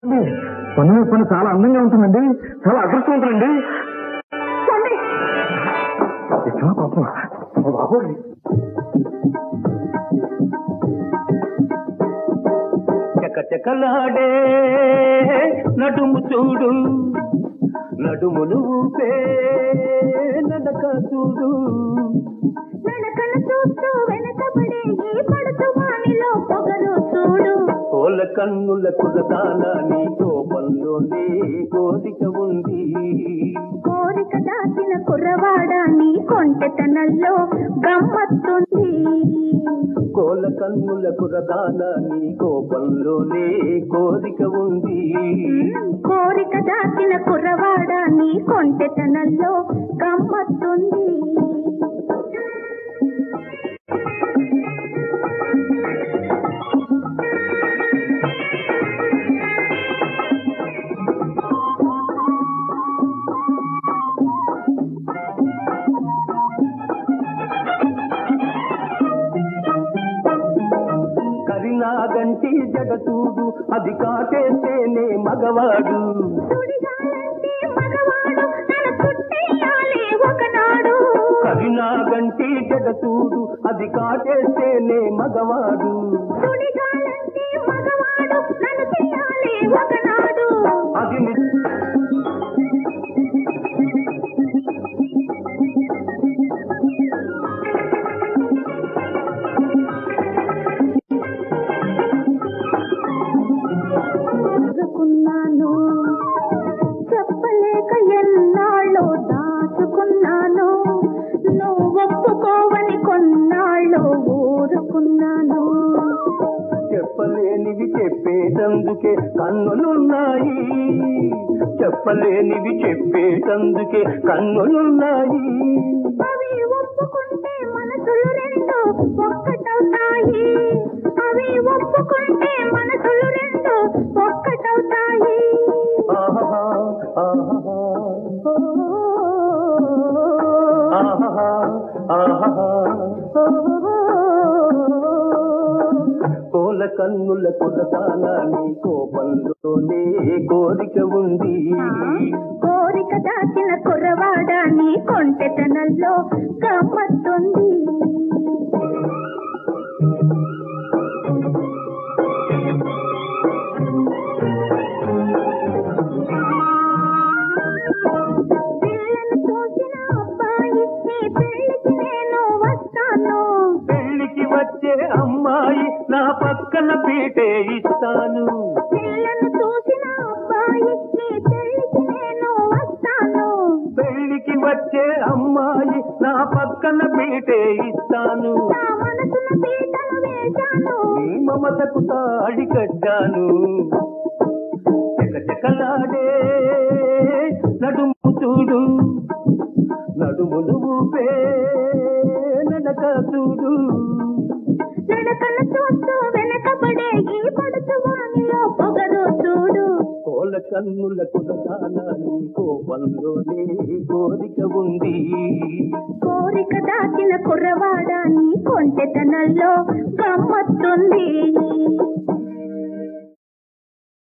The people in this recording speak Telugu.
పన్ను పని చాలా అందంగా ఉంటుందండి చాలా అదృష్టవంతులండి ఎట్లా పాపం ఓ బాబోయ్ చకచకలాడే నడుము చూడు నడుములు ఊపే నడక చూడు నడకను చూస్తూ వెనకబడే ఈ పడుతు వానిలో పొగరు చూడు కోల కన్నుల కులదాన నీ కోపంలోనే కోరిక ఉంది కోరిక దాచిన కుర్రవాడా నీ కొంటెతనంలో గమ్మత్తుంది కోల కన్నుల కులదాన నీ కోపంలోనే కోరిక ఉంది కోరిక దాచిన కుర్రవాడా నీ కొంటెతనంలో గమ్మత్తుంది కరినాగంటి జగ చూడు అది కాటేస్తేనే మగవాడు సుడిగాలంటే మగవాడు తన చుట్టేయాలి ఒకనాడు కరినాగంటి జగ చూడు అది కాటేస్తేనే మగవాడు సుడిగాలంటే మగవాడు నన్ను చేయాలి ఒకనాడు అది ని- దాచుకున్నాను చెప్పలేక ఎన్నాళ్ళు దాచుకున్నాను నువ్వు ఒప్పుకోవని కొన్నాళ్ళు ఊరుకున్నాను చెప్పలేనివి చెప్పేటందుకే కన్నులున్నాయి చెప్పలేనివి చెప్పేటందుకే కన్నులున్నాయి అవి ఒప్పుకుంటే మనసులు రెండు ఒక్కటవుతాయి అవి ఒప్పుకుంటే మనసులు రెండు ఒక్కటవుతాయి ఆహా ఆహా ఆహా ఆహా కోల కన్నుల కులతాన నీ కోపంలోనే కోరిక ఉంది కోరిక దాచిన కుర్రవాడా నీ కొంటెతనంలో గమ్మత్తుంది పిల్లను చూసిన అబ్బాయి నీ పెళ్లికి నేను వస్తాను పెళ్లికి వచ్చే అమ్మాయి నా పక్కన పీటే ఇస్తాను పిల్లను చూసిన అబ్బాయి నీ పెళ్లికి నేను వస్తాను పెళ్లికి వచ్చే అమ్మాయి నా పక్కన పీటే ఇస్తాను నా మనసున పీటను వేశాను నీ మమతకు తాడి కట్టాను చకచకలాడే నడుము చూడు నడుములు ఊపే నడక చూడు నడకను చూస్తూ వెనకబడే ఈ పడుతు వానిలో పొగరు చూడు కోల కన్నుల కులదాన నీ కోపంలోనే కోరిక ఉంది కోరిక దాచిన కుర్రవాడా నీ కొంటెతనంలో గమ్మత్తుంది